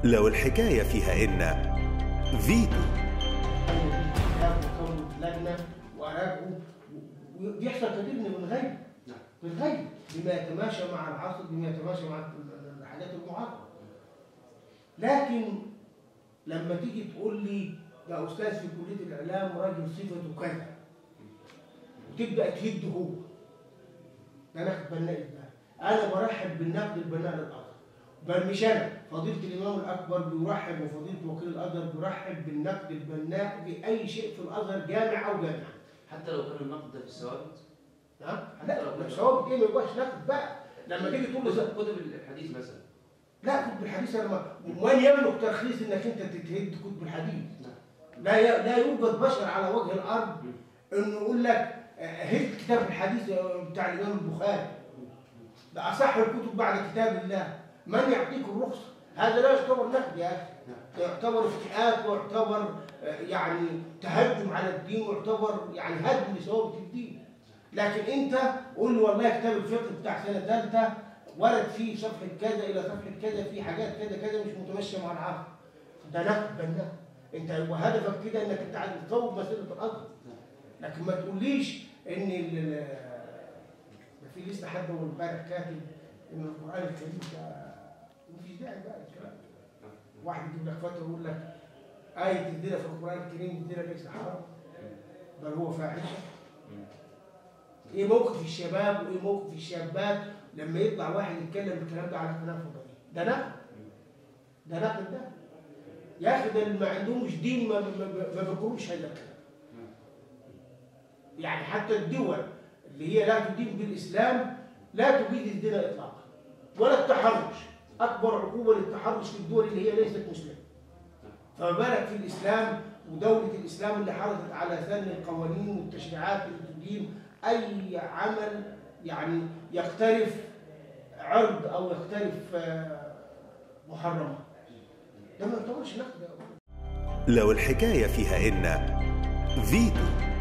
لو الحكاية فيها إن فيتو وكون لجنه وراجعوا وبيحصل كثير من الغيب من الغيب بما يتماشى مع العصر بما يتماشى مع الحاجات المعاصره لكن لما تيجي تقول لي ده استاذ في كليه الاعلام راجل صفته كذا وتبدا تهد هو ده نقد بناء الباب انا برحب بالنقد البناء للازهر بل مش انا فضيله الامام الاكبر بيرحب وفضيله وكيل الازهر بيرحب بالنقد البناء باي شيء في الازهر جامع او جامعه حتى لو كان النقد ده في الثوابت نعم لا مش هو ايه ما يبقاش نقد بقى لما تيجي تقول له كتب كتب الحديث مثلا لا كتب الحديث انا ما- من يملك ترخيص انك انت تتهد كتب الحديث لا ي... لا يوجد بشر على وجه الارض انه يقول لك آه، هد كتاب الحديث بتاع الامام البخاري ده اصح الكتب بعد كتاب الله من يعطيك الرخصه هذا لا يعتبر نقد يا اخي يعتبر افتئات ويعتبر آه، يعني تهجم على الدين ويعتبر يعني هدم لثوابت الدين لكن انت قول لي والله كتاب الفقه بتاع سنه ثالثه ورد فيه صفحه كذا الى صفحه كذا في حاجات كذا كذا مش متمشيه مع العصر ده نقد بناء انت وهدفك كده انك انت عايز تصوب مسيره الازهر لكن ما تقوليش ان ال- ده في لسه حد هو امبارح كاتب ان القران الكريم ده مفيش داعي بقى الكلام ده. واحد يجيب لك فتوى ويقول لك آية الزنا في القرآن الكريم الزنا ليس حرام بل هو فاحشة ايه موقف الشباب وايه موقف الشابات لما يطلع واحد يتكلم بالكلام ده على قناه فضائيه ده نقد ده نقد ده يا اخي ده اللي ما عندهمش دين ما, ما, ما- ما بيقولوش هذا الكلام يعني حتى الدول اللي هي لا تدين بالاسلام لا تبيد الزنا اطلاقا ولا التحرش اكبر عقوبه للتحرش في الدول اللي هي ليست مسلمه فما بالك في الاسلام ودوله الاسلام اللي حرصت على سن القوانين والتشريعات اللي تدين اي عمل يعني يقترف عرض او يقترف آه، محرمات ده ما يعتبرش نقد يا أبو. لو الحكاية فيها إن فيتو